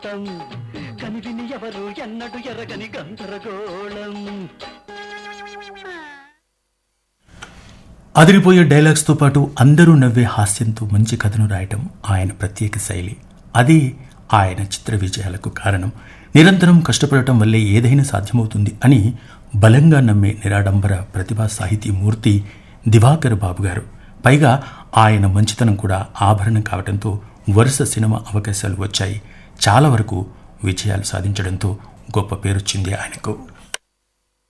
కనివిని ఎవరు ఎన్నడు ఎరగని గందరగోళం అదిరిపోయే డైలాగ్స్తో పాటు అందరూ నవ్వే హాస్యంతో మంచి కథను రాయటం ఆయన ప్రత్యేక శైలి అది ఆయన చిత్ర విజయాలకు కారణం నిరంతరం కష్టపడటం వల్లే ఏదైనా సాధ్యమవుతుంది అని బలంగా నమ్మే నిరాడంబర ప్రతిభా సాహితీ మూర్తి దివాకర్ బాబు గారు పైగా ఆయన మంచితనం కూడా ఆభరణం కావడంతో వరుస సినిమా అవకాశాలు వచ్చాయి చాలా వరకు విజయాలు సాధించడంతో గొప్ప పేరొచ్చింది ఆయనకు